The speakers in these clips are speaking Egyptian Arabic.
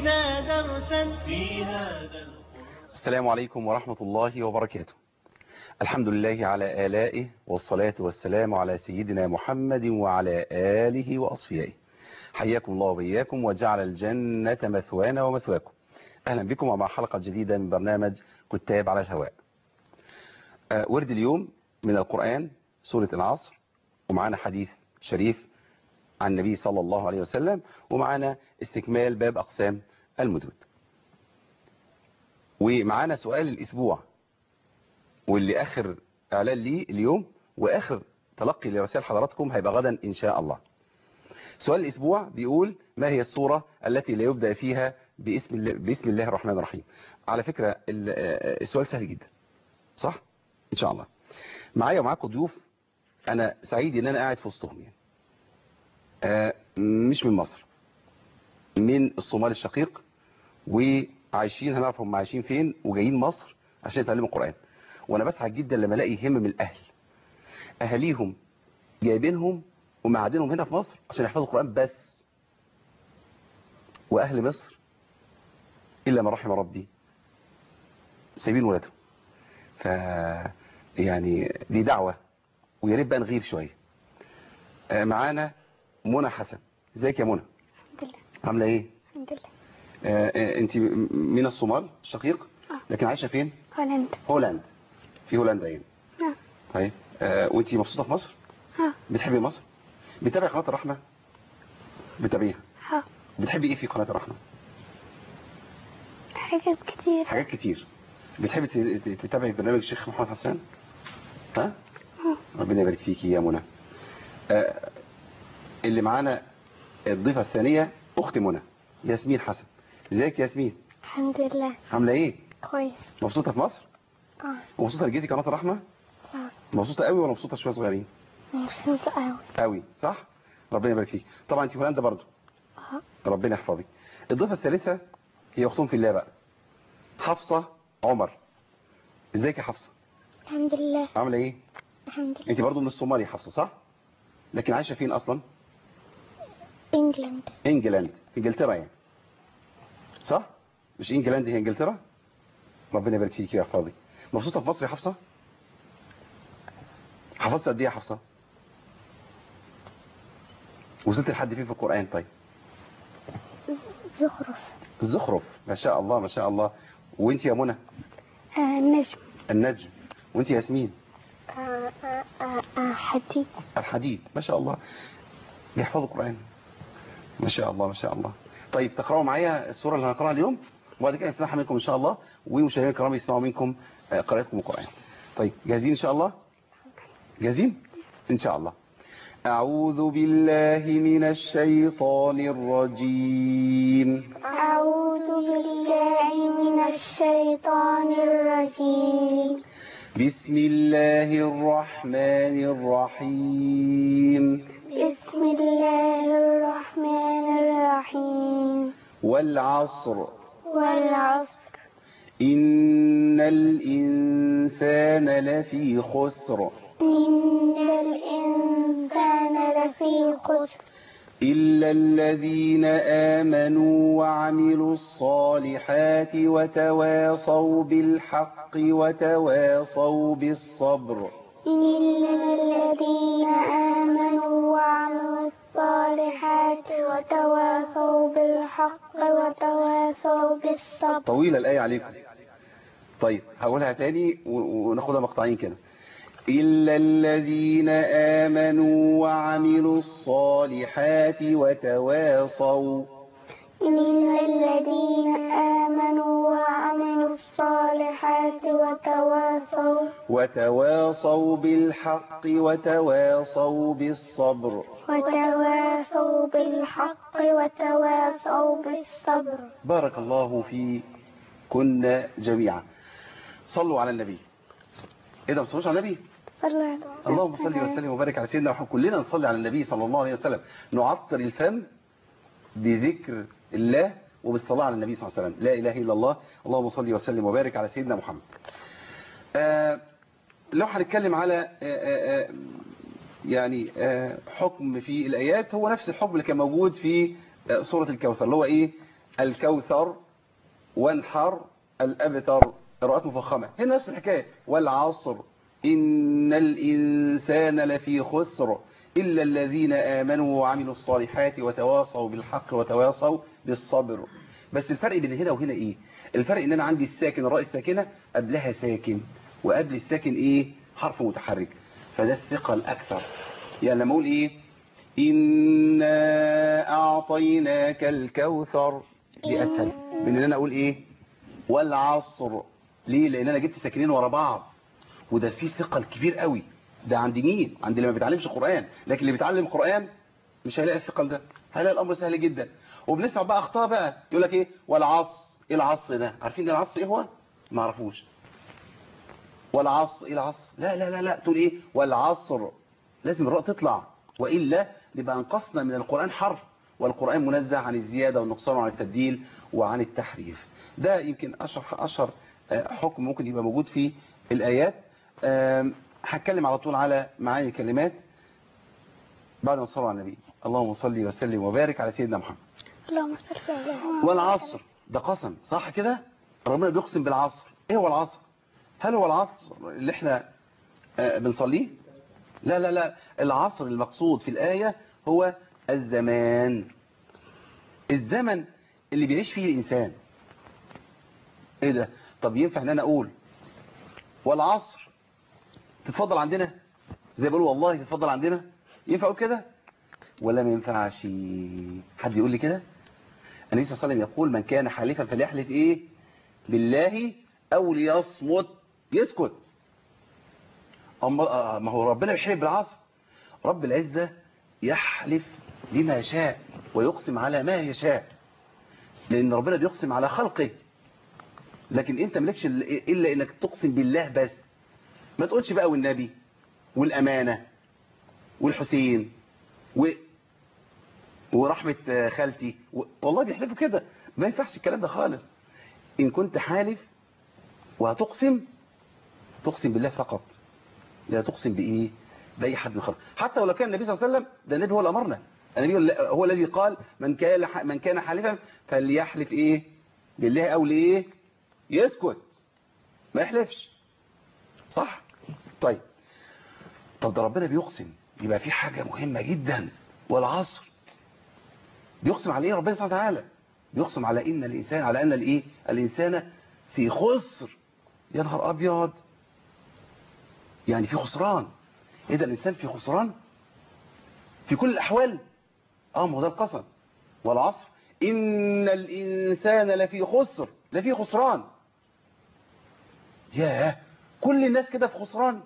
فينا درسا في هذا السلام عليكم ورحمة الله وبركاته الحمد لله على آلائه والصلاة والسلام على سيدنا محمد وعلى آله وأصفيائه حياكم الله وبياكم وجعل الجنة مثوانا ومثواكم أهلا بكم ومع حلقة جديدة من برنامج كتاب على الهواء آه، ورد اليوم من القرآن سورة العصر ومعنا حديث شريف عن النبي صلى الله عليه وسلم ومعنا استكمال باب أقسام المدود ومعانا سؤال الأسبوع واللي آخر إعلان ليه اليوم وآخر تلقي لرسائل حضراتكم هيبقى غدا إن شاء الله سؤال الأسبوع بيقول ما هي الصورة التي لا يبدأ فيها باسم الله, باسم الله الرحمن الرحيم على فكرة ال- آه، السؤال سهل جدا صح إن شاء الله معايا ومعاكم ضيوف أنا سعيد إن أنا قاعد في وسطهم يعني آه، مش من مصر من الصومال الشقيق وعايشين هنعرف هم عايشين فين وجايين مصر عشان يتعلموا القرآن وانا بسعد جدا لما الاقي هم من الاهل اهاليهم جايبينهم ومعادينهم هنا في مصر عشان يحفظوا القرآن بس واهل مصر الا ما رحم ربي سايبين ولادهم ف يعني دي دعوة ويا ريت بقى نغير شوية آه، معانا منى حسن ازيك يا منى الحمد لله عامله ايه الحمد لله آه، آه، انت م- من الصومال الشقيق آه. لكن عايشه فين هولندا هولاند في هولندا يعني نعم طيب آه، وانت مبسوطه في مصر ها بتحبي مصر بتتابعي قناه الرحمه بتابعيها ها بتحبي ايه في قناه الرحمه حاجات كتير حاجات كتير بتحبي ت- ت- تتابعي برنامج الشيخ محمد حسان ها ها ربنا يبارك فيكي يا منى آه، اللي معانا الضيفه الثانيه اخت منى ياسمين حسن ازيك يا ياسمين الحمد لله عامله ايه كويس مبسوطه في مصر اه مبسوطه لجيتي قناه الرحمه اه مبسوطه قوي ولا مبسوطه شويه صغيرين مبسوطة قوي قوي صح ربنا يبارك فيك طبعا انت هولندا برضو اه ربنا يحفظك الضيفه الثالثه هي اختهم في الله بقى حفصه عمر ازيك يا حفصه الحمد لله عامله ايه الحمد لله انت برضو من الصومال يا حفصه صح لكن عايشه فين اصلا انجلند انجلاند في انجلترا يعني صح مش انجلاند هي انجلترا ربنا يبارك فيك ويحفظك مبسوطه في مصر يا حفصه حفظت قد ايه يا حفصه وصلت لحد فين في القران طيب زخرف الزخرف ما شاء الله ما شاء الله وانت يا منى آه نجم النجم وانت يا ياسمين آه آه آه آه حديد الحديد ما شاء الله بيحفظوا القرآن ما شاء الله ما شاء الله طيب تقرأوا معايا السورة اللي هنقرأها اليوم وبعد كده نسمعها منكم إن شاء الله ومشاهدينا الكرام يسمعوا منكم آه، قراءتكم القرآن طيب جاهزين إن شاء الله جاهزين إن شاء الله أعوذ بالله من الشيطان الرجيم أعوذ بالله من الشيطان الرجيم بسم الله الرحمن الرحيم بسم الله الرحمن الرحيم والعصر والعصر إن الإنسان لفي خسر إن الإنسان لفي خسر إلا الذين آمنوا وعملوا الصالحات وتواصوا بالحق وتواصوا بالصبر إلا الذين آمنوا وعملوا الصالحات وتواصوا بالحق وتواصوا بالصبر طويلة الآية عليكم طيب هقولها تاني و- وناخدها مقطعين كده إلا الذين آمنوا وعملوا الصالحات وتواصوا إلا الذين آمنوا وعملوا الصالحات وتواصوا وتواصوا بالحق وتواصوا بالصبر وتواصوا بالحق وتواصوا بالصبر بارك الله في كنا جميعا صلوا على النبي ايه ده ما تصلوش على النبي صلى اللهم صل وسلم وبارك على سيدنا محمد كلنا نصلي على النبي صلى الله عليه وسلم نعطر الفم بذكر الله وبالصلاة على النبي صلى الله عليه وسلم لا إله إلا الله اللهم صل وسلم وبارك على سيدنا محمد آه لو هنتكلم على آه آه آه يعني آه حكم في الآيات هو نفس الحكم اللي كان موجود في آه سورة الكوثر اللي هو إيه الكوثر وانحر الأبتر قراءات مفخمة هنا نفس الحكاية والعصر إن الإنسان لفي خسر إلا الذين آمنوا وعملوا الصالحات وتواصوا بالحق وتواصوا بالصبر بس الفرق بين هنا وهنا إيه الفرق إن أنا عندي الساكن الراء الساكنة قبلها ساكن وقبل الساكن إيه حرف متحرك فده الثقل أكثر يعني لما أقول إيه إنا أعطيناك الكوثر دي أسهل من إن أنا أقول إيه والعصر ليه لأن أنا جبت ساكنين ورا بعض وده فيه ثقل كبير قوي ده عند مين عند اللي ما بيتعلمش قرآن لكن اللي بيتعلم قرآن مش هيلاقي الثقل ده هيلاقي الأمر سهل جدا وبنسمع بقى أخطاء بقى يقول لك إيه والعصر إيه العصر ده عارفين إيه العصر إيه هو ما عرفوش والعصر إيه العصر لا لا لا لا تقول إيه والعصر لازم الراء تطلع وإلا نبقى انقصنا من القرآن حرف والقرآن منزه عن الزيادة والنقصان وعن التبديل وعن التحريف ده يمكن أشهر أشهر حكم ممكن يبقى موجود في الآيات هتكلم على طول على معاني الكلمات بعد ما صلوا على النبي اللهم صل وسلم وبارك على سيدنا محمد اللهم صل على والعصر ده قسم صح كده ربنا بيقسم بالعصر ايه هو العصر هل هو العصر اللي احنا بنصليه لا لا لا العصر المقصود في الآية هو الزمان الزمن اللي بيعيش فيه الإنسان ايه ده طب ينفع ان انا اقول والعصر تتفضل عندنا زي بقول والله تتفضل عندنا ينفع اقول كده ولا ما ينفعش حد يقول لي كده النبي صلى الله عليه وسلم يقول من كان حالفا فليحلف ايه بالله او ليصمت يسكت أما ما هو ربنا بيحلف بالعصر رب العزة يحلف بما يشاء ويقسم على ما يشاء لأن ربنا بيقسم على خلقه لكن انت ملكش إلا انك تقسم بالله بس ما تقولش بقى والنبي والأمانة والحسين و... ورحمة خالتي و... والله بيحلفوا كده ما ينفعش الكلام ده خالص إن كنت حالف وهتقسم تقسم بالله فقط لا تقسم بإيه بأي حد من خلق حتى ولو كان النبي صلى الله عليه وسلم ده النبي هو اللي أمرنا النبي هو الذي قال من كان من كان حالفا فليحلف إيه بالله أو لإيه يسكت ما يحلفش صح طيب طب ده ربنا بيقسم يبقى في حاجة مهمة جدا والعصر بيقسم على ايه ربنا سبحانه وتعالى بيقسم على ان الانسان على ان الايه الانسان في خسر يا نهار ابيض يعني في خسران ايه ده الانسان في خسران في كل الاحوال اه ما هو ده القسم والعصر ان الانسان لفي خسر لفي خسران ياه كل الناس كده في خسران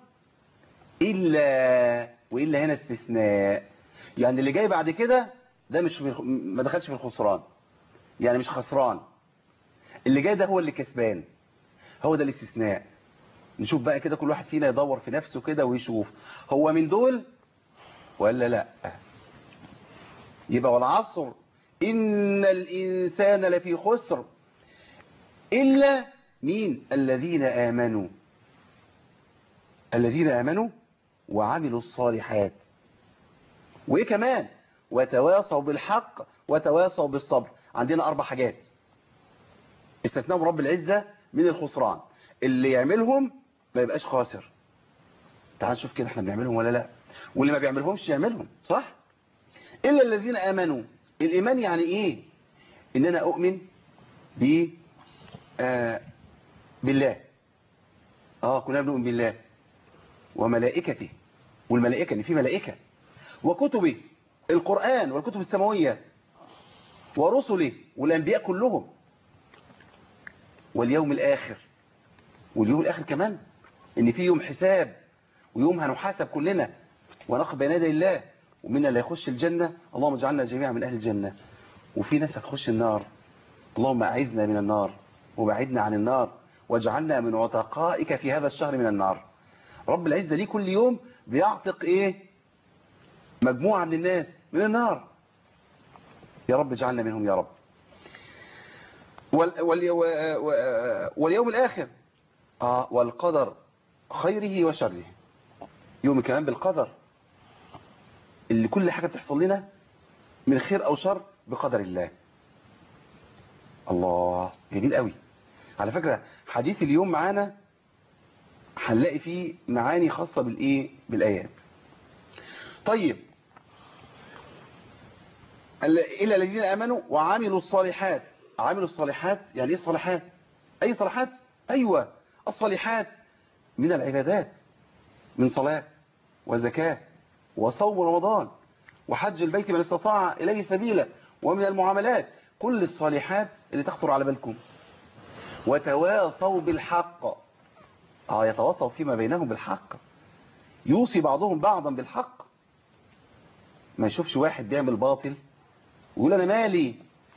إلا وإلا هنا استثناء يعني اللي جاي بعد كده ده مش ما دخلش في الخسران يعني مش خسران اللي جاي ده هو اللي كسبان هو ده الاستثناء نشوف بقى كده كل واحد فينا يدور في نفسه كده ويشوف هو من دول ولا لا يبقى والعصر إن الإنسان لفي خسر إلا مين الذين آمنوا الذين آمنوا وعملوا الصالحات وإيه كمان وتواصوا بالحق وتواصوا بالصبر عندنا أربع حاجات استثناهم رب العزة من الخسران اللي يعملهم ما يبقاش خاسر تعال نشوف كده احنا بنعملهم ولا لا واللي ما بيعملهمش يعملهم صح إلا الذين آمنوا الإيمان يعني إيه إن أنا أؤمن ب آه بالله آه كلنا بنؤمن بالله وملائكته والملائكة ان في ملائكة وكتبه القرآن والكتب السماوية ورسله والأنبياء كلهم واليوم الآخر واليوم الآخر كمان ان في يوم حساب ويوم هنحاسب كلنا ونقف بين يدي الله ومنا اللي يخش الجنة اللهم اجعلنا جميعا من أهل الجنة وفي ناس هتخش النار اللهم أعذنا من النار وبعدنا عن النار واجعلنا من عتقائك في هذا الشهر من النار رب العزة ليه كل يوم بيعتق ايه مجموعة من الناس من النار يا رب اجعلنا منهم يا رب وال وال واليوم الآخر آه والقدر خيره وشره يوم كمان بالقدر اللي كل حاجة بتحصل لنا من خير أو شر بقدر الله الله جميل قوي على فكرة حديث اليوم معانا هنلاقي فيه معاني خاصة بالايه بالايات طيب ال- إلا الذين آمنوا وعملوا الصالحات عملوا الصالحات يعني إيه الصالحات أي صالحات أيوة الصالحات من العبادات من صلاة وزكاة وصوم رمضان وحج البيت من استطاع إليه سبيلا ومن المعاملات كل الصالحات اللي تخطر على بالكم وتواصوا بالحق اه يتواصوا فيما بينهم بالحق يوصي بعضهم بعضا بالحق ما يشوفش واحد بيعمل باطل ويقول انا مالي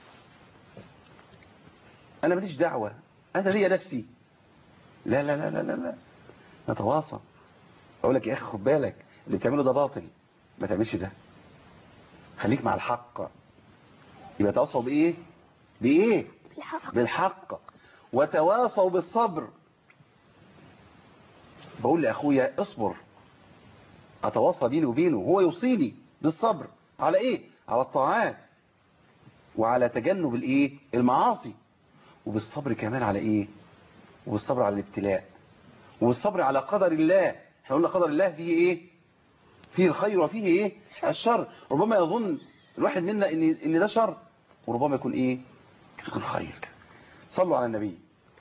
انا ماليش دعوة انا ليا نفسي لا لا لا لا لا لا نتواصى اقول لك يا اخي خد بالك اللي بتعمله ده باطل ما تعملش ده خليك مع الحق يبقى تواصوا بايه بايه بالحق بالحق وتواصوا بالصبر بقول لاخويا اصبر اتواصى بيني وبينه هو يوصيني بالصبر على ايه على الطاعات وعلى تجنب الايه المعاصي وبالصبر كمان على ايه وبالصبر على الابتلاء وبالصبر على قدر الله احنا قلنا قدر الله فيه ايه فيه الخير وفيه ايه الشر ربما يظن الواحد منا ان ان ده شر وربما يكون ايه يكون خير صلوا على النبي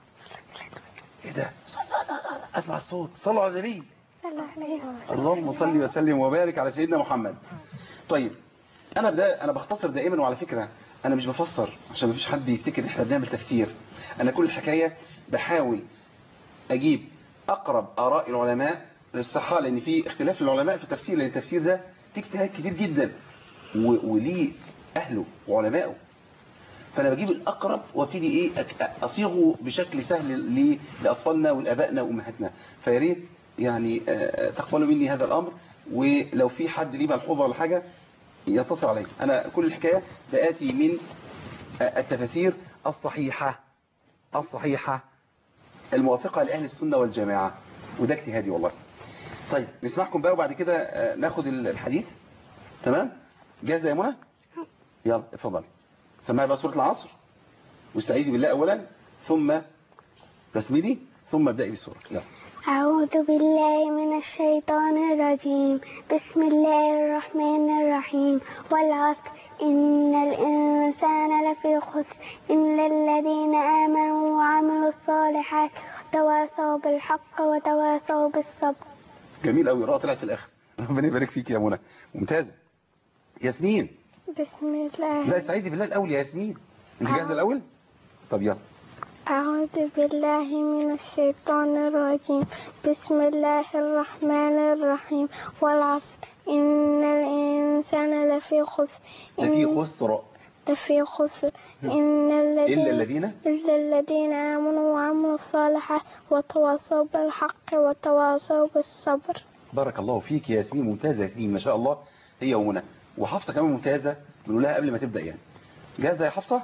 ايه ده اسمع الصوت صلوا على النبي صلى عليه وسلم. اللهم صل وسلم وبارك على سيدنا محمد طيب انا بدا انا بختصر دائما وعلى فكره انا مش بفسر عشان مفيش حد يفتكر ان احنا بنعمل تفسير انا كل الحكايه بحاول اجيب اقرب اراء العلماء للصحه لان في اختلاف العلماء في التفسير لان التفسير ده فيه اجتهاد كتير جدا و- وليه اهله وعلمائه فانا بجيب الاقرب وابتدي ايه أك- اصيغه بشكل سهل ل- لاطفالنا ولابائنا وامهاتنا فيا ريت يعني آه، تقبلوا مني هذا الامر ولو في حد ليه ملحوظه ولا حاجه يتصل علي انا كل الحكايه باتي من آه، التفاسير الصحيحه الصحيحه الموافقه لاهل السنه والجماعه وده اجتهادي والله طيب نسمعكم بقى وبعد كده آه، ناخد الحديث تمام جاهزه يا منى يلا اتفضل سمعي بقى سورة العصر واستعيذي بالله أولا ثم تسميدي ثم ابدأي بالسورة يلا أعوذ بالله من الشيطان الرجيم بسم الله الرحمن الرحيم والعصر إن الإنسان لفي خسر إلا الذين آمنوا وعملوا الصالحات وتواصوا بالحق وتواصوا بالصبر جميل قوي رأى طلعت في الآخر ربنا يبارك فيك يا منى ممتازة ياسمين بسم الله لا استعيذي بالله الأول يا ياسمين انت جاهزة الأول طب يلا أعوذ بالله من الشيطان الرجيم بسم الله الرحمن الرحيم والعصر إن الإنسان لفي خسر ده في إن- خسر لفي خسر إن الذين إلا الذين إلا الذين آمنوا وعملوا الصالحات وتواصوا بالحق وتواصوا بالصبر بارك الله فيك يا ياسمين ممتازة يا ياسمين ما شاء الله هي ومنى وحفصة كمان ممتازة بنقول لها قبل ما تبدأ يعني جاهزة يا حفصة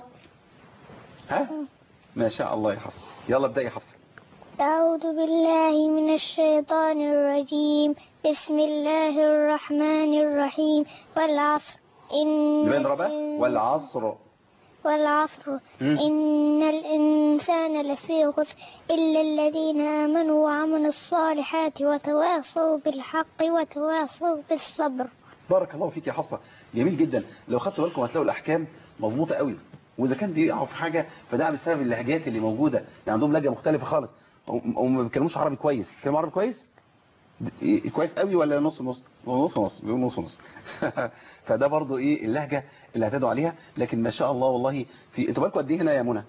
ها ما شاء الله يا حفصة يلا ابدأي يا حفصة أعوذ بالله من الشيطان الرجيم بسم الله الرحمن الرحيم والعصر إن لمن ربا الإن- والعصر والعصر مم. إن الإنسان لفي خسر إلا الذين آمنوا وعملوا الصالحات وتواصوا بالحق وتواصوا بالصبر بارك الله فيك يا حفصة جميل جدا لو خدتوا بالكم هتلاقوا الأحكام مظبوطة قوي وإذا كان بيقعوا في حاجة فده بسبب اللهجات اللي موجودة يعني عندهم لهجة مختلفة خالص هم هم ما بيتكلموش عربي كويس بيتكلموا عربي كويس إيه، كويس قوي ولا نص نص نص نص بيقول نص نص فده برضو ايه اللهجة اللي اعتادوا عليها لكن ما شاء الله والله في انتوا بالكم قد ايه هنا يا منى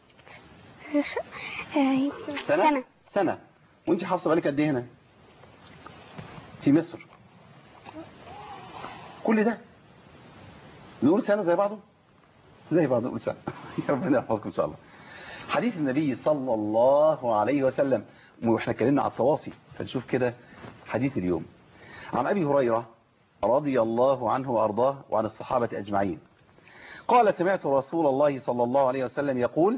سنة سنة وانت حافظه بالك قد ايه هنا في مصر كل ده نقول سنة زي بعضه زي بعض نقول سنة يا ربنا يحفظكم ان شاء الله حديث النبي صلى الله عليه وسلم واحنا اتكلمنا على التواصي فنشوف كده حديث اليوم عن ابي هريرة رضي الله عنه وارضاه وعن الصحابة اجمعين قال سمعت رسول الله صلى الله عليه وسلم يقول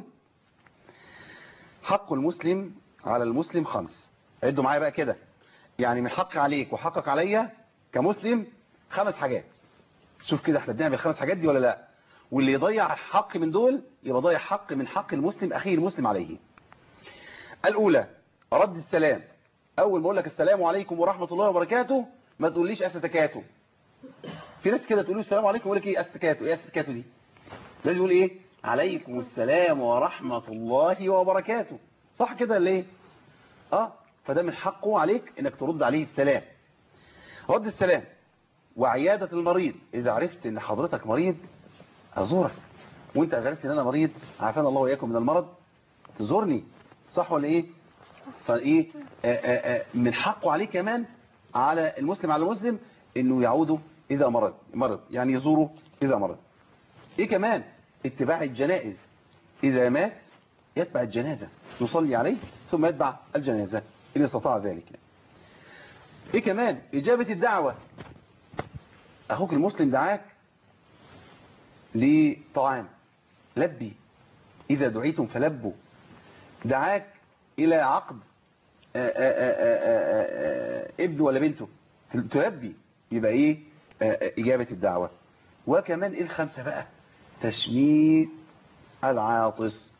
حق المسلم على المسلم خمس عدوا معايا بقى كده يعني من حق عليك وحقك عليا كمسلم خمس حاجات شوف كده احنا بنعمل خمس حاجات دي ولا لا واللي يضيع حق من دول يبقى ضيع حق من حق المسلم أخيه المسلم عليه الأولى رد السلام أول ما أقول لك السلام عليكم ورحمة الله وبركاته ما تقوليش أستكاتو في ناس كده تقول له السلام عليكم يقول لك إيه أستكاتو إيه أستكاتو دي لازم يقول إيه عليكم السلام ورحمة الله وبركاته صح كده ليه اه فده من حقه عليك انك ترد عليه السلام رد السلام وعيادة المريض اذا عرفت ان حضرتك مريض ازورك وانت عرفت ان انا مريض عافانا الله واياكم من المرض تزورني صح ولا ايه فايه آآ آآ من حقه عليه كمان على المسلم على المسلم انه يعوده اذا مرض مرض يعني يزوره اذا مرض ايه كمان اتباع الجنائز اذا مات يتبع الجنازة يصلي عليه ثم يتبع الجنازة إن استطاع ذلك إيه كمان إجابة الدعوة أخوك المسلم دعاك لطعام لبي إذا دعيتم فلبوا دعاك إلى عقد آآ آآ آآ ابن ولا بنته تلبي يبقى إيه إجابة الدعوة وكمان إيه الخمسة بقى تشميت العاطس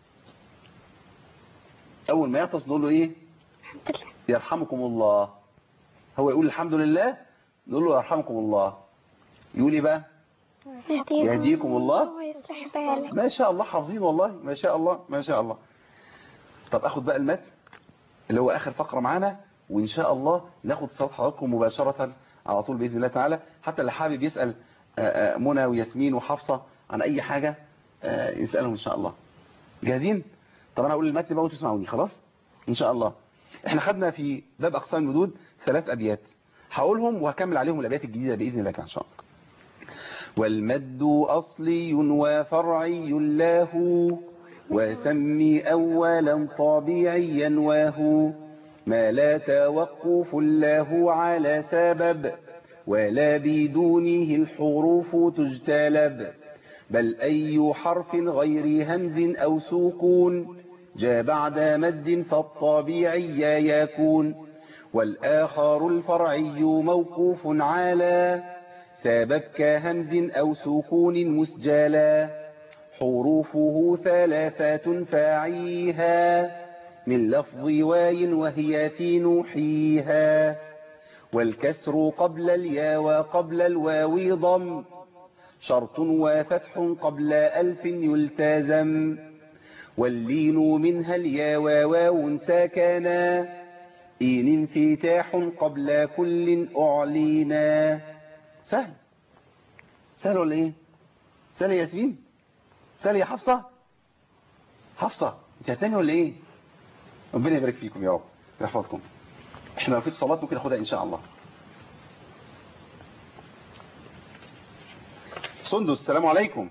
اول ما يعطس نقول له ايه يرحمكم الله هو يقول الحمد لله نقول له يرحمكم الله يقول ايه بقى يهديكم الله ويصلح بالك ما شاء الله حافظين والله ما شاء الله ما شاء الله طب اخد بقى المتن اللي هو اخر فقرة معانا وان شاء الله ناخد صوت حضراتكم مباشرة على طول باذن الله تعالى حتى اللي حابب يسأل آآ آآ منى وياسمين وحفصة عن اي حاجة يسألهم ان شاء الله جاهزين طب انا اقول المتن بقى وانتوا تسمعوني خلاص ان شاء الله احنا خدنا في باب اقسام الوجود ثلاث ابيات هقولهم وهكمل عليهم الابيات الجديده باذن الله ان شاء الله والمد اصلي وفرعي له وسمي اولا طبيعيا وهو ما لا توقف له على سبب ولا بدونه الحروف تجتلب بل أي حرف غير همز أو سكون جاء بعد مد فالطبيعي يكون والآخر الفرعي موقوف على سبب كهمز أو سكون مسجلا حروفه ثلاثة فاعيها من لفظ واي وهي في نوحيها والكسر قبل اليا وقبل الواو ضم شرط وفتح قبل ألف يلتزم واللين منها اليا وواو ساكنا إن انفتاح قبل كل أعلينا سهل سهل ولا ايه سهل يا ياسمين سهل يا حفصة حفصة انت هتاني ولا ايه ربنا يبارك فيكم يا رب ويحفظكم احنا لو في اتصالات ممكن ناخدها ان شاء الله سندس السلام عليكم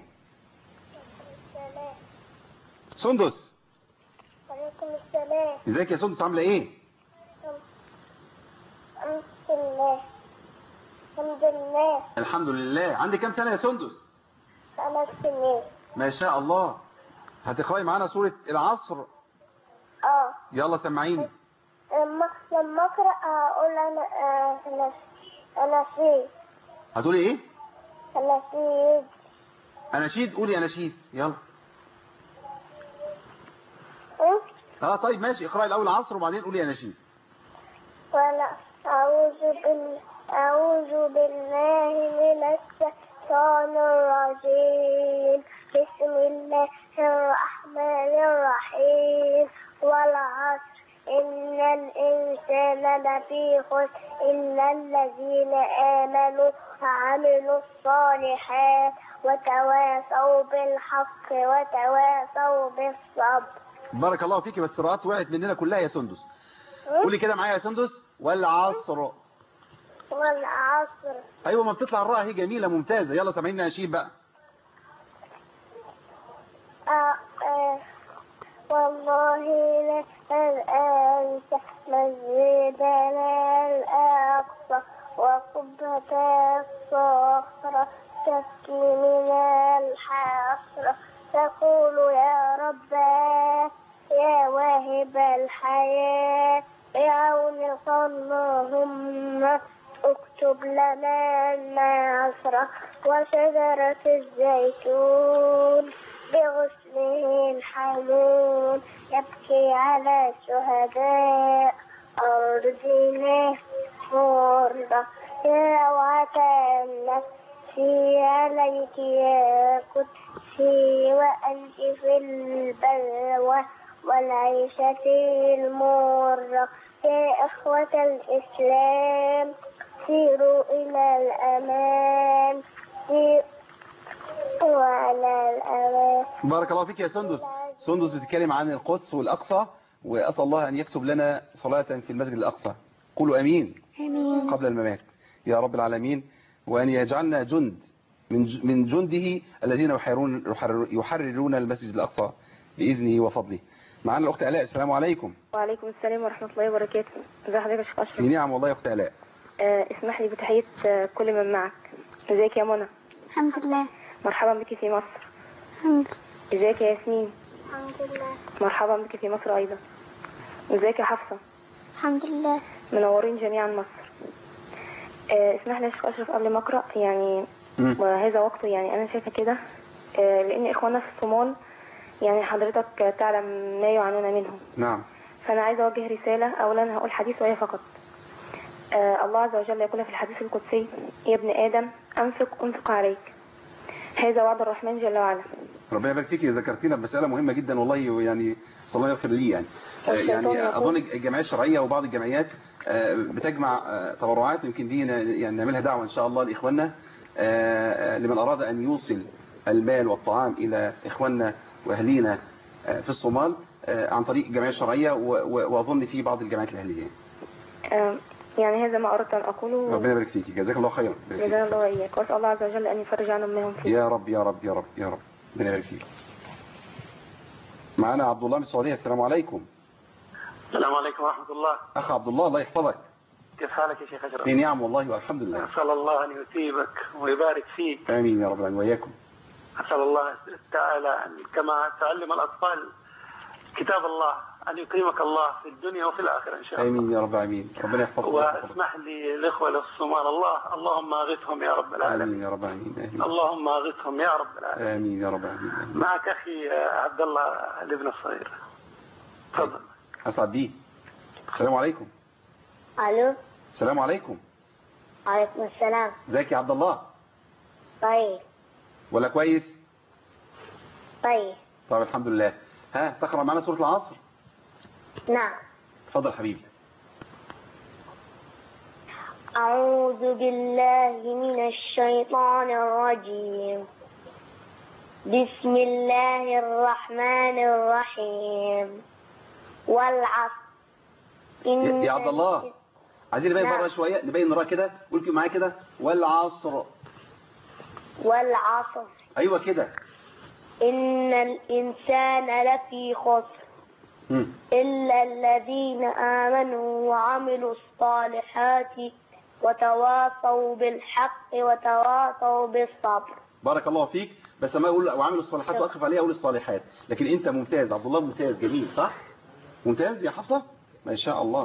سندس وعليكم السلام ازيك يا سندس عامله ايه الحمد لله الحمد لله الحمد لله عندك كام سنه يا سندس خمس سنين ما شاء الله هتقراي معانا سوره العصر اه يلا سمعيني لما لما اقرا اقول انا آه، انا انا في هتقولي ايه انا في اناشيد قولي اناشيد يلا إيه؟ اه طيب ماشي اقراي الاول العصر وبعدين قولي اناشيد ولا أعوذ بال أعوذ بالله من الشيطان الرجيم بسم الله الرحمن الرحيم والعصر إن الإنسان لفي خسر إلا الذين آمنوا وعملوا الصالحات وتواصوا بالحق وتواصوا بالصبر بارك الله فيكي بس القراءات وقعت مننا كلها يا سندس قولي كده معايا يا سندس والعصر والعصر ايوه ما بتطلع الراء هي جميله ممتازه يلا سامعيني اناشيد بقى آه، آه، والله لأن أنت مسجدنا الأقصى وقبة الصخرة تبكي من الحسرة تقول يا رب يا واهب الحياة بعونك اللهم اكتب لنا النصر وشجرة الزيتون بغصنه الحنون يبكي على الشهداء أرضنا مرة يا روعة النفس عليك يا قدسي وأنت في البلوى والعيشة المرة يا إخوة الإسلام سيروا إلى الأمان سيروا على الأمان بارك الله فيك يا سندس سندس بتتكلم عن القدس والأقصى وأسأل الله أن يكتب لنا صلاة في المسجد الأقصى قولوا أمين آمين قبل الممات يا رب العالمين وأن يجعلنا جند من ج- من جنده الذين يحررون يحرر- يحررون المسجد الأقصى بإذنه وفضله معنا الأخت آلاء السلام عليكم وعليكم السلام ورحمة الله وبركاته ازي حضرتك يا شيخ في أشرف نعم والله يا أخت آلاء آه اسمح لي بتحية آه، كل من معك ازيك يا منى الحمد لله مرحبا بك في مصر الحمد ازيك يا ياسمين الحمد لله مرحبا بك في مصر أيضا ازيك يا حفصة الحمد لله منورين جميعا مصر آه اسمح لي يا شيخ أشرف قبل ما أقرأ يعني مم. وهذا وقته يعني أنا شايفة كده آه لأن إخواننا في الصومال يعني حضرتك تعلم ما يعانون منهم نعم فأنا عايزة أوجه رسالة أولا هقول حديث وهي فقط آه الله عز وجل يقول في الحديث القدسي يا ابن آدم أنفق أنفق عليك هذا وعد الرحمن جل وعلا ربنا يبارك فيك ذكرتينا بمسألة مهمة جدا والله ويعني صلى الله يغفر لي يعني آه، الشيطان يعني يقول- أظن الجمعية الشرعية وبعض الجمعيات آه، بتجمع آه، تبرعات ويمكن دي ن- يعني نعملها دعوة إن شاء الله لإخواننا آه، آه، لمن أراد أن يوصل المال والطعام إلى إخواننا وأهلينا آه، في الصومال آه، عن طريق الجمعية الشرعية و- و- وأظن في بعض الجمعيات الأهلية آه يعني هذا ما أردت أن أقوله ربنا يبارك فيك جزاك الله خيرا يبارك فيك. جزانا الله وإياك وأسأل الله عز وجل أن يفرج عنهم ما هم فيه يا رب يا رب يا رب يا رب ربنا يبارك فيك معنا عبد الله من السعودية السلام عليكم السلام عليكم ورحمة الله أخ عبد الله الله يحفظك كيف حالك يا شيخ أشرف في نعم والله والحمد لله أسأل الله أن يثيبك ويبارك فيك آمين يا رب العالمين وإياكم أسأل الله تعالى أن كما تعلم الأطفال كتاب الله أن يكرمك الله في الدنيا وفي الآخرة إن شاء الله آمين يا رب العالمين ربنا يحفظك ويحفظك. واسمح لي الإخوة للصومال الله اللهم أغثهم يا رب العالمين آمين يا رب العالمين آمين اللهم أغثهم يا رب العالمين آمين يا رب العالمين آمين. معك أخي عبد الله الابن الصغير تفضل أسعد بيه السلام عليكم ألو السلام عليكم عليكم السلام ازيك يا عبد الله طيب ولا كويس طيب طيب الحمد لله ها تقرأ معنا سورة العصر نعم اتفضل حبيبي أعوذ بالله من الشيطان الرجيم بسم الله الرحمن الرحيم والعصر يا إن يا عبد الله عايزين نبين نعم. بره شوية نبين نراها كده قول كده معايا كده والعصر والعصر أيوة كده إن الإنسان لفي خسر مم. إلا الذين آمنوا وعملوا الصالحات وتواصوا بالحق وتواصوا بالصبر بارك الله فيك بس ما اقول وعامل الصالحات واقف عليها اقول الصالحات لكن انت ممتاز عبد الله ممتاز جميل صح ممتاز يا حفصة ما شاء الله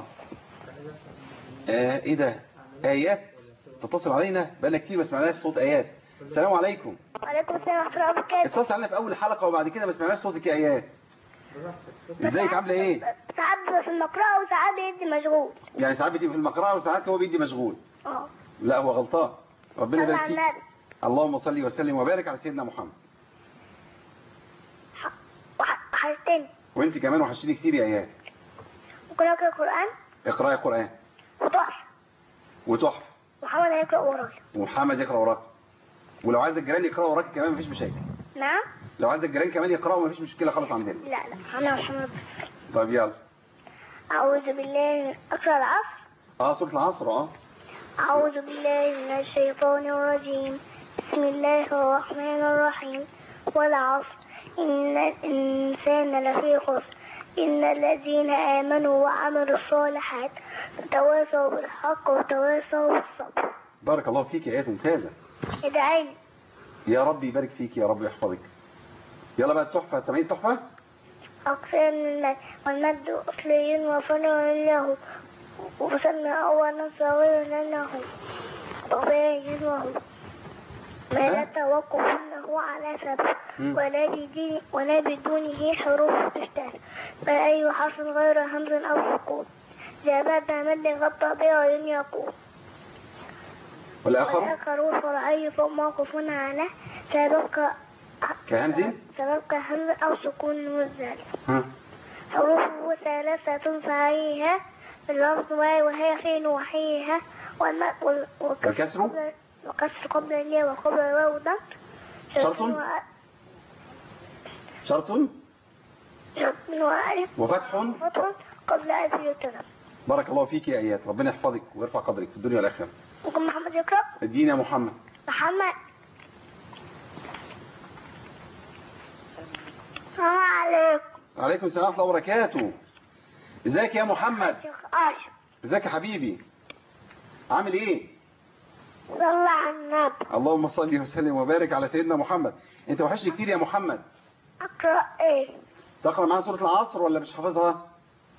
آه ايه ده ايات تتصل علينا بقالنا كتير ما سمعناش صوت ايات السلام عليكم وعليكم السلام ورحمة الله وبركاته اتصلت علينا في اول حلقة وبعد كده ما سمعناش صوتك يا ايات ازيك عامله ايه ساعات في المقرأة وساعات بيدي مشغول يعني ساعات بتبقى في المقرأة وساعات هو بيدي مشغول اه لا هو غلطان ربنا صلى يبارك على فيك النبي اللهم صل وسلم وبارك على سيدنا محمد وح- وحشتني وانت كمان وحشتني كتير يا ايات ممكن أقرأ القرآن اقراي قرآن وتحفة وتحفة محمد هيقرأ ورايا ومحمد يقرأ وراك ولو عايز الجيران يقرأوا وراك كمان مفيش مشاكل نعم لو عايز الجيران كمان يقرأوا مفيش مشكلة خالص عندنا لا لا أنا محمد طيب يلا أعوذ بالله من أقرأ العصر اه سورة العصر اه أعوذ بالله من الشيطان الرجيم بسم الله الرحمن الرحيم والعصر إن الإنسان لفي خسر إن الذين آمنوا وعملوا الصالحات وتواصوا بالحق وتواصوا بالصبر بارك الله فيك يا ايات ممتازة ادعي يا رب يبارك فيك يا رب يحفظك يلا بقى التحفة سامعين التحفة أقسام المد والمد أصلي وفرع له وسمى أولا صغيرا له وباين وهو فلا ها؟ توقف له على سبب مم. ولا بدين ولا بدونه حروف تشتهر فأي حرف غير همز أو سكون جاء بعد مد غطى بغير يقول والآخر والآخر فرعي ثم موقف على سبق كهمز سبق همز أو سكون مزدل ها حروفه ثلاثة فهيها اللفظ وهي حين وحيها والم- وال- والكسر؟ قبل- وكسر قبل الياء وقبل الواو ضم شرط؟ شرط شرط وألف وفتح فتح قبل ألف يتنم بارك الله فيك يا ايات ربنا يحفظك ويرفع قدرك في الدنيا والاخره ممكن محمد يقرأ ادينا يا محمد محمد السلام عليكم عليكم السلام ورحمه الله وبركاته ازيك يا محمد شيخ آشم ازيك يا حبيبي عامل ايه صلى على النبي اللهم صل وسلم وبارك على سيدنا محمد انت وحشني كتير يا محمد أقرأ إيه تقرا معانا سوره العصر ولا مش حافظها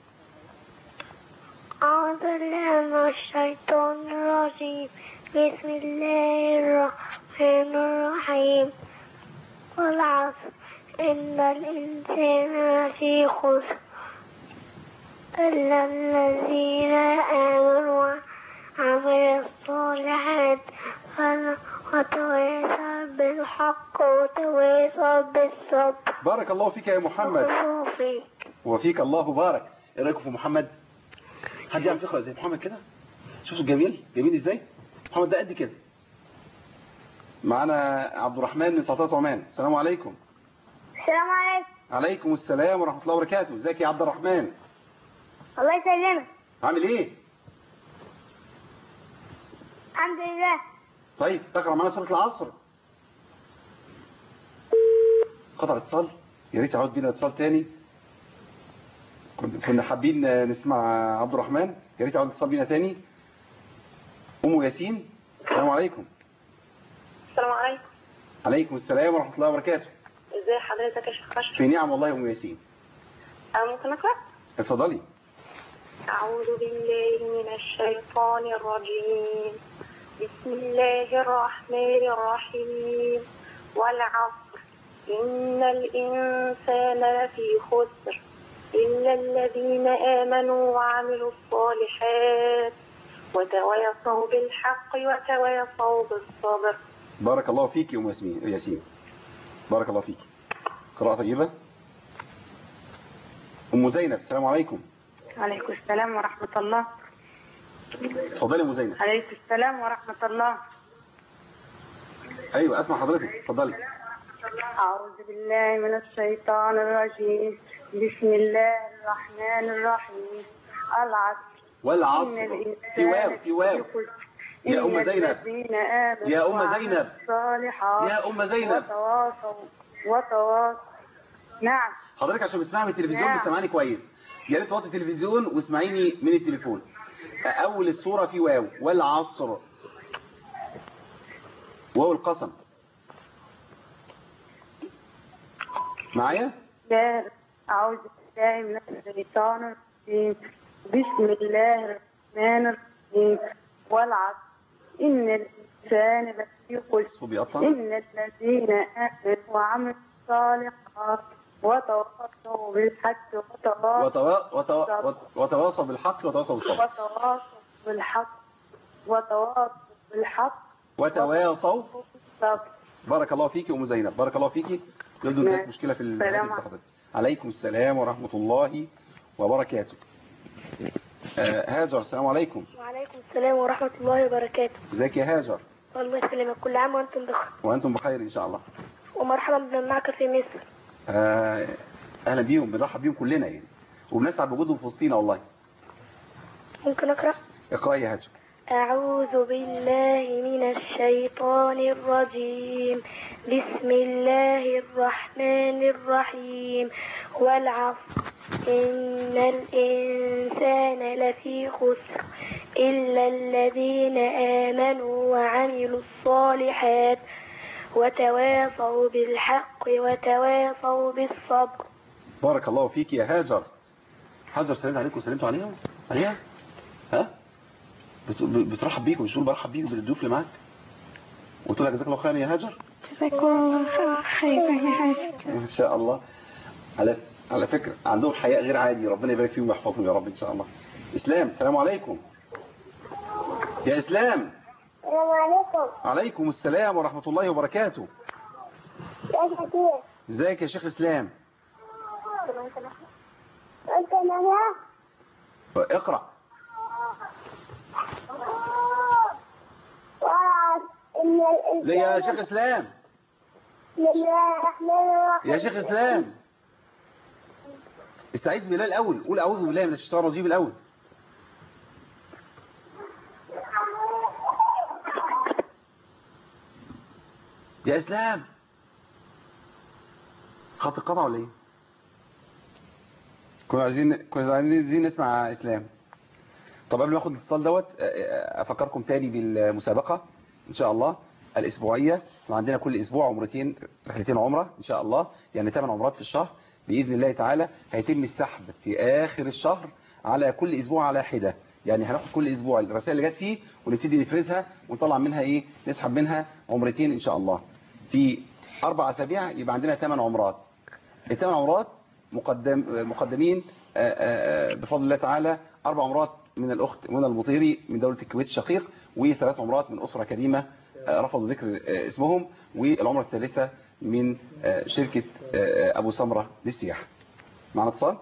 أعوذ بالله من الشيطان الرجيم بسم الله الرحمن الرحيم والعصر إن الإنسان لفي خسر إلا الذين آمنوا وعملوا الصالحات وتواصوا بالحق وتواصوا بالصبر بارك الله فيك يا محمد الله فيك وفيك الله بارك ايه رايكم في محمد حد يعرف يقرا زي محمد كده شوفوا جميل جميل ازاي محمد ده قد كده معانا عبد الرحمن من سلطنه عمان السلام عليكم السلام عليكم عليكم السلام ورحمه الله وبركاته ازيك يا عبد الرحمن الله يسلمك عامل ايه الحمد لله طيب تقرا معانا سوره العصر قطع اتصال يا ريت يعود بينا اتصال تاني كنا كنا حابين نسمع عبد الرحمن يا ريت يعود اتصال بينا تاني ام ياسين السلام عليكم السلام عليكم عليكم السلام ورحمه الله وبركاته ازي حضرتك يا شيخ اشرف في نعم والله يا ام ياسين انا ممكن اقرا اتفضلي اعوذ بالله من الشيطان الرجيم بسم الله الرحمن الرحيم والعصر ان الانسان لفي خسر الا الذين امنوا وعملوا الصالحات وتواصوا بالحق وتواصوا بالصبر بارك الله فيك يا ام ياسمين ياسين بارك الله فيك قراءه طيبه ام زينب السلام عليكم عليكم السلام ورحمة الله اتفضلي يا ام زينب عليكم السلام ورحمة الله ايوه اسمع حضرتك اتفضلي أعوذ بالله من الشيطان الرجيم بسم الله الرحمن الرحيم العصر والعصر إن في واو الإنسان في واو لفي خسر. يا أم إلا زينب. الذين آمنوا يا أم وعملوا زينب. الصالحات يا ام زينب وتواصوا وتواصوا نعم حضرتك عشان بتسمعي من التلفزيون نعم. بتسمعني كويس يا ريت توطي التلفزيون واسمعيني من التليفون اول الصوره في واو والعصر واو القسم معايا لا أعوذ بالله من الشيطان الرجيم بسم الله الرحمن الرحيم والعصر إن الإنسان لفي خسر صوت بيقطع إن الذين آمنوا وعملوا الصالحات وتواصوا بالحق وتواصوا وتوا... وتوا... وتواصوا بالحق وتواصوا بالصبر وتواصوا بالحق وتواصوا بالحق وتواصوا بالصبر بارك الله فيكي ام زينب بارك الله فيكي يبدو ان نعم. لك مشكله في سلام الهاتف عليكم. بتاع حضرتك عليكم السلام ورحمه الله وبركاته آه هاجر السلام عليكم وعليكم السلام ورحمة الله وبركاته ازيك يا هاجر الله يسلمك كل عام وأنتم بخير وانتم بخير ان شاء الله ومرحبا بمن معك في مصر آه اهلا بيهم بنرحب بيهم كلنا يعني وبنسعد بوجودهم في وسطينا والله ممكن أقرأ اقراي يا هاجر أعوذ بالله من الشيطان الرجيم بسم الله الرحمن الرحيم والعصر إن الإنسان لفي خسر إلا الذين آمنوا وعملوا الصالحات وتواصوا بالحق وتواصوا بالصبر بارك الله فيك يا هاجر هاجر سلمت عليكم وسلمتوا عليهم عليها ها بت- بترحب بيكم مش تقول برحب بيكم بالضيوف اللي معاك قلت لك جزاك الله خيرا يا هاجر جزاكم خيرا يا حاج ما شاء الله على على فكرة عندهم حياء غير عادي ربنا يبارك فيهم ويحفظهم يا رب ان شاء الله اسلام السلام عليكم يا اسلام السلام عليكم عليكم السلام ورحمة الله وبركاته يا كثير ازيك يا شيخ اسلام أنت معنا اقرأ وعد إن الإنسان ليه يا شيخ اسلام بسم الله الرحمن الرحيم يا شيخ اسلام استعيذ بالله الاول قول اعوذ بالله من الشيطان الرجيم الاول يا اسلام خط القطع ولا ايه كنا عايزين كنا عايزين نسمع اسلام طب قبل ما اخد الاتصال دوت أ- أ- افكركم تاني بالمسابقه ان شاء الله الاسبوعيه احنا عندنا كل اسبوع عمرتين رحلتين عمره ان شاء الله يعني 8 عمرات في الشهر باذن الله تعالى هيتم السحب في اخر الشهر على كل اسبوع على حده يعني هناخد كل اسبوع الرسائل اللي جت فيه ونبتدي نفرزها ونطلع منها ايه نسحب منها عمرتين ان شاء الله في اربع اسابيع يبقى عندنا 8 عمرات الثمان عمرات مقدم مقدمين آه، آه، آه، بفضل الله تعالى اربع عمرات من الاخت منى المطيري من دوله الكويت الشقيق وثلاث عمرات من اسره كريمه آه، رفضوا ذكر آه، اسمهم والعمره الثالثه من آه، شركه آه، ابو سمره للسياحه معنا اتصال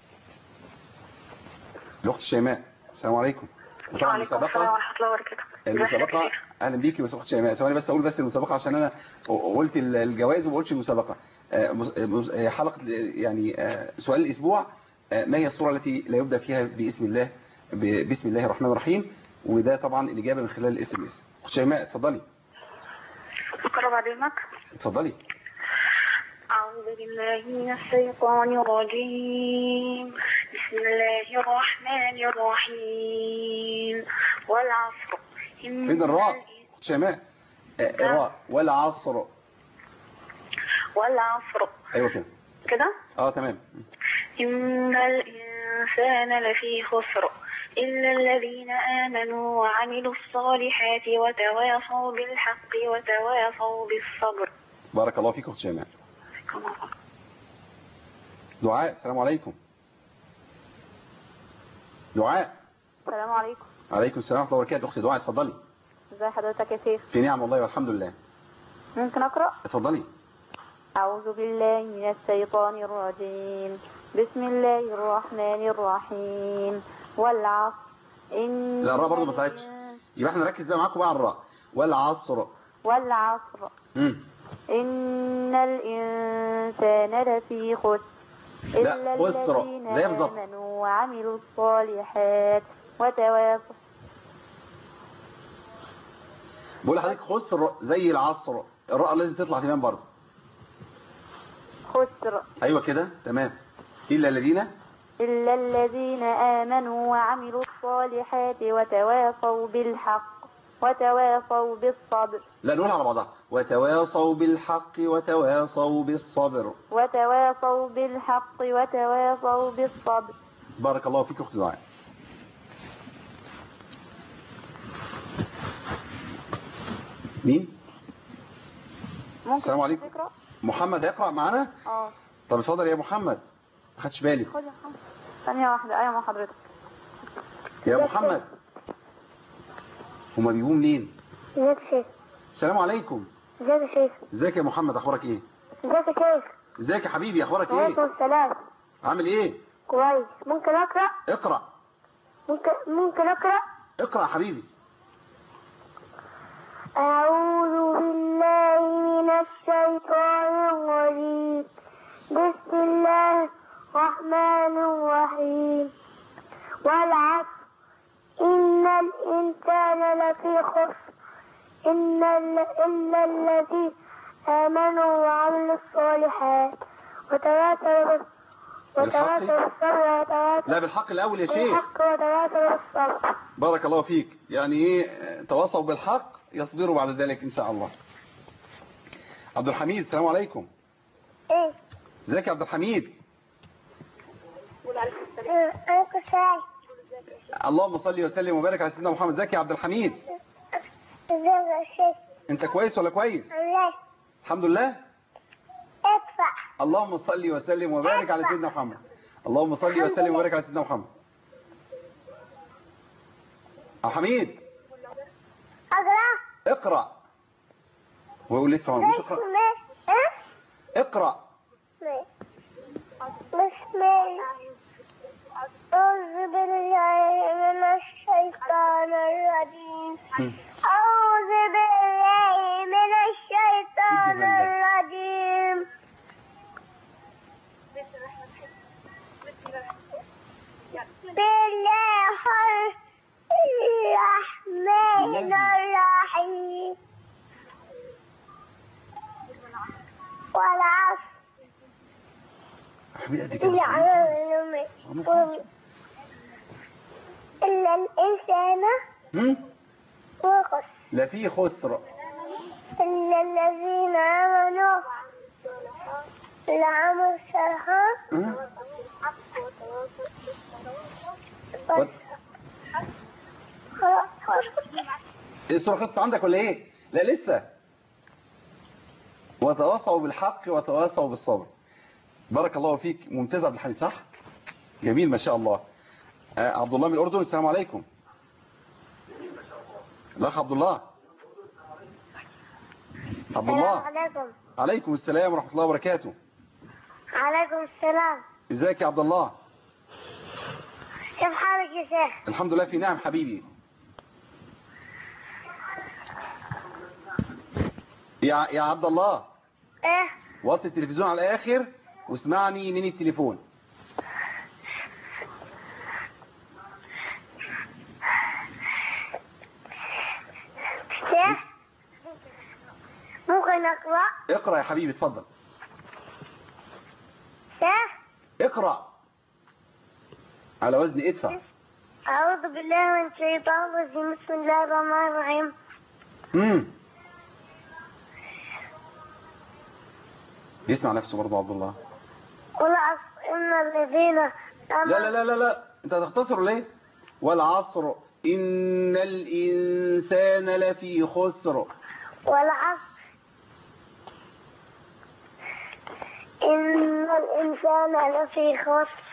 الاخت شيماء السلام عليكم وطبعا وعليكم السلام ورحمة الله وبركاته المسابقة اهلا بيكي مسابقة شيماء ثواني بس اقول بس المسابقة عشان انا قلت الجوائز وما قلتش المسابقة آه، مس- مس- آه، حلقة يعني آه، سؤال الاسبوع آه، ما هي الصورة التي لا يبدأ فيها باسم الله ب- بسم الله الرحمن الرحيم وده طبعا الإجابة من خلال الاس ام اس اخت شيماء اتفضلي أقرأ بعد إذنك اتفضلي أعوذ بالله من الشيطان الرجيم بسم الله الرحمن الرحيم والعصر إن فين الراء اخت شيماء آه، الراء والعصر والعصر ايوه كده كده اه تمام إن الإنسان لفي خسر إلا الذين آمنوا وعملوا الصالحات وتواصوا بالحق وتواصوا بالصبر بارك الله فيك اخت شيماء دعاء السلام عليكم دعاء السلام عليكم عليكم السلام ورحمة الله وبركاته اختي دعاء اتفضلي ازي حضرتك يا شيخ في نعم والله والحمد لله ممكن اقرا اتفضلي أعوذ بالله من الشيطان الرجيم بسم الله الرحمن الرحيم والعصر إن لا الراء برضه ما طلعتش يبقى احنا نركز بقى معاكم بقى على الراء والعصر والعصر امم إن الإنسان لفي خسر لا، إلا خسر. الذين زي بالظبط. آمنوا وعملوا الصالحات وتواصوا بقول لحضرتك خسر زي العصر الراء لازم تطلع تمام برضه خسر ايوه كده تمام الا الذين إلا الذين آمنوا وعملوا الصالحات وتواصوا بالحق وتواصوا بالصبر لا نقول على بعضها وتواصوا بالحق وتواصوا بالصبر وتواصوا بالحق وتواصوا بالصبر بارك الله فيك اختي دعاء مين ممكن السلام عليكم. تقرأ؟ محمد يقرأ معانا اه طب اتفضل يا محمد ما خدش بالي خد يا محمد ثانية واحدة أيوة مع حضرتك يا محمد هما بيجوا منين ازيك يا شيخ السلام عليكم ازيك يا شيخ ازيك يا محمد اخبارك ايه ازيك يا شيخ ازيك يا حبيبي اخبارك وعليكم ايه السلام عامل ايه كويس ممكن اقرا اقرأ ممكن ممكن اقرا اقرأ يا حبيبي أعوذ بالله من الشيطان الرجيم بسم الله الرحمن الرحيم والعصر إن الإنسان لفي خسر إن ال- إلا الذين آمنوا وعملوا الصالحات وتواصوا بال- وتواصوا بالصبر وتواصوا لا بالحق الاول يا شيخ بالحق وتواصوا بالصبر بارك الله فيك يعني ايه تواصوا بالحق يصبروا بعد ذلك ان شاء الله عبد الحميد السلام عليكم إيه ازيك يا عبد الحميد أنا كفاية اللهم صل وسلم وبارك على سيدنا محمد ازيك يا عبد الحميد ازيك يا شيخ انت كويس ولا كويس الله الحمد لله ادفع اللهم صل وسلم وبارك على سيدنا محمد اللهم صل وسلم وبارك على سيدنا محمد أبو حميد اقرا اقرأ ويقول لي ادفع مش اقرأ بسم ايه اقرأ بسم أعوذ بالله من الشيطان الرجيم أعوذ بالله من الشيطان الرجيم بسم الله الرحمن الرحيم والعصر حبيبي قد كده يعلم إلا الإنسان هم؟ وقص لا في خسر إلا الذين آمنوا العمل الصالحات هم؟ بس خلاص خلاص السورة خلصت عندك ولا ايه لا لسه وتواصوا بالحق وتواصوا بالصبر بارك الله فيك ممتاز عبد الحميد صح جميل ما شاء الله آه عبد الله من الأردن السلام عليكم الأخ عبد الله عبد السلام الله عليكم عليكم السلام ورحمة الله وبركاته عليكم السلام ازيك يا عبد الله كيف حالك يا شيخ الحمد لله في نعم حبيبي يا يا عبد الله ايه وطي التلفزيون على الآخر واسمعني من التليفون شيخ ممكن اقرا اقرأ يا حبيبي اتفضل شيخ اقرأ على وزن ادفع أعوذ بالله من الشيطان الرجيم بسم الله الرحمن الرحيم امم يسمع نفسه برضه عبد الله والعصر إن الذين لا لا لا لا لا انت هتختصر ليه والعصر ان الانسان لفي خسر والعصر إن الإنسان لفي خسر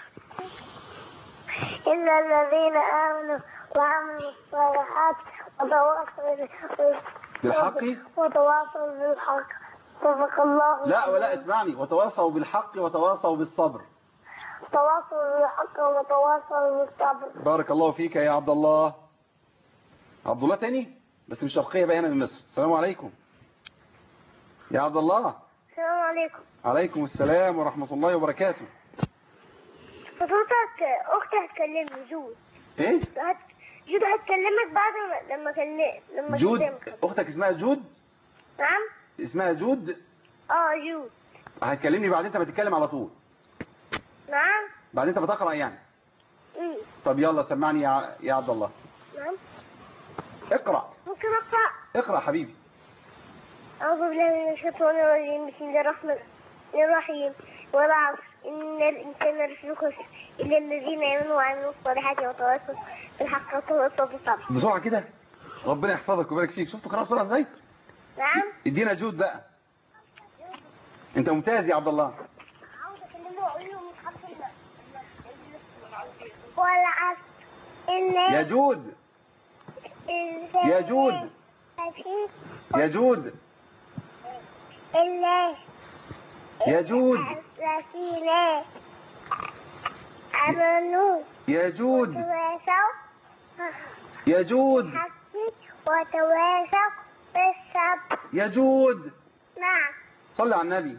إلا الذين آمنوا وعملوا الصالحات وتواصوا بالحق وتواصوا بالحق صدق الله لا ولا اسمعني وتواصوا بالحق وتواصوا بالصبر تواصوا بالحق وتواصوا بالصبر بارك الله فيك يا عبد الله عبد الله تاني بس مش شرقية بقى هنا من مصر السلام عليكم يا عبد الله السلام عليكم عليكم السلام ورحمة الله وبركاته فضلتك أختي هتكلمني جود ايه هت... جود هتكلمك بعد ما لما كلم لما جود كلمك. اختك اسمها جود نعم اسمها جود اه جود هتكلمني بعد انت بتتكلم على طول نعم بعد انت بتقرأ يعني مم. طب يلا سمعني يا يا عبد الله نعم اقرأ ممكن أقرأ اقرأ حبيبي أعوذ بالله من الشيطان الرجيم بسم الله الرحمن الرحيم والعصر إن الإنسان لفي خسر إلا الذين آمنوا وعملوا الصالحات وتواصوا بالحق وتواصوا بالصبر بسرعة كده ربنا يحفظك ويبارك فيك شفتوا قراءة بسرعة ازاي نعم ادينا جود بقى انت ممتاز يا عبد الله والعصر إن يا جود الإنسان يا جود. لفي يا جود إلا يا جود الذين آمنوا يا جود وتواصوا يا جود بالحق وتواصوا بالصبر يا جود نعم صلي على النبي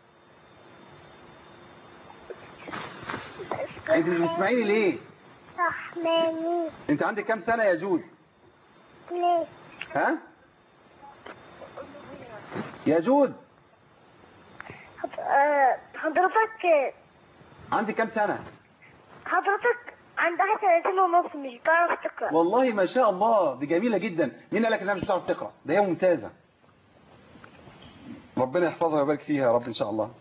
انت مش بتسمعيني ليه رحماني انت عندك كام سنة يا جود ليه ها يا جود آه، حضرتك عندك كام سنة حضرتك عندها سنتين ونص مش بتعرف تقرا والله ما شاء الله دي جميلة جدا مين قالك انها مش بتعرف تقرأ ده هي ممتازة ربنا يحفظها ويبارك فيها يا رب ان شاء الله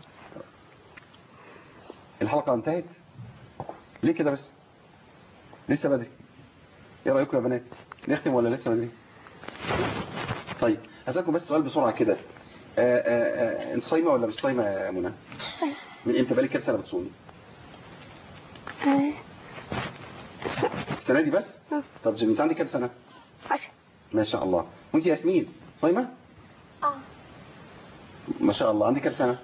الحلقة انتهت ليه كده بس لسه بدري ايه رأيكم يا بنات نختم ولا لسه بدري طيب هسألكم بس سؤال بسرعة كده آه، آه، آه، انت صايمة ولا مش صايمة يا منى من امتى بالك كام سنة بتصومي السنة دي بس طب جميل انت عندك كام سنة عشرة ما شاء الله وانت ياسمين صايمة اه ما شاء الله عندك كام سنة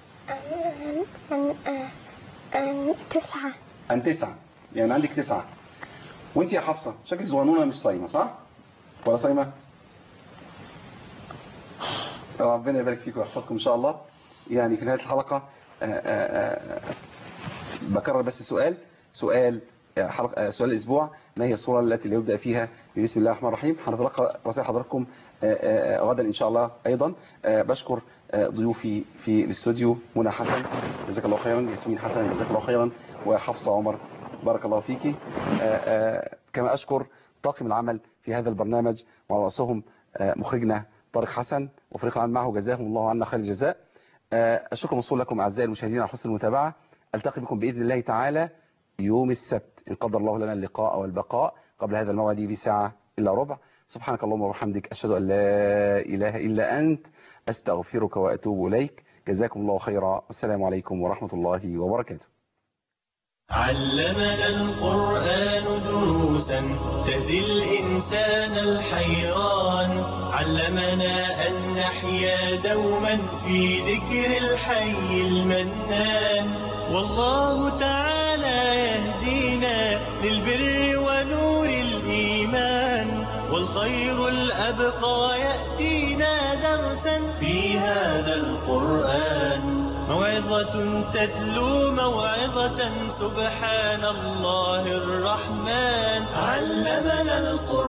تسعة أن تسعة يعني عندك تسعة وانت يا حفصة شكلك صغنونة مش صايمة صح ولا صايمة ربنا يبارك فيكم ويحفظكم إن شاء الله يعني في نهاية الحلقة آه، آه، آه، بكرر بس سؤال سؤال آه، حلقة آه، سؤال الأسبوع ما هي الصورة التي يبدأ فيها بسم الله الرحمن الرحيم هنتلقى رسائل حضراتكم آه، آه، آه، غدا إن شاء الله أيضا آه، بشكر آه، ضيوفي في الاستوديو منى حسن جزاك الله خيرا ياسمين حسن جزاك الله خيرا وحفصة عمر بارك الله فيكي آه، آه، كما أشكر طاقم العمل في هذا البرنامج وعلى رأسهم آه، مخرجنا طارق حسن وفريق العمل معه جزاهم الله عنا خير الجزاء آه، الشكر موصول لكم أعزائي المشاهدين على حسن المتابعة ألتقي بكم بإذن الله تعالى يوم السبت إن قدر الله لنا اللقاء والبقاء قبل هذا الموعد بساعة إلا ربع سبحانك اللهم وبحمدك أشهد أن لا إله إلا أنت أستغفرك وأتوب إليك جزاكم الله خيرا والسلام عليكم ورحمة الله وبركاته علمنا القرآن دروسا تهدي الإنسان الحيران علمنا أن نحيا دوما في ذكر الحي المنان والله تعالى يهدينا للبر ونور الإيمان والخير الأبقى يأتينا درسا في هذا القرآن موعظة تتلو موعظة سبحان الله الرحمن علمنا القرآن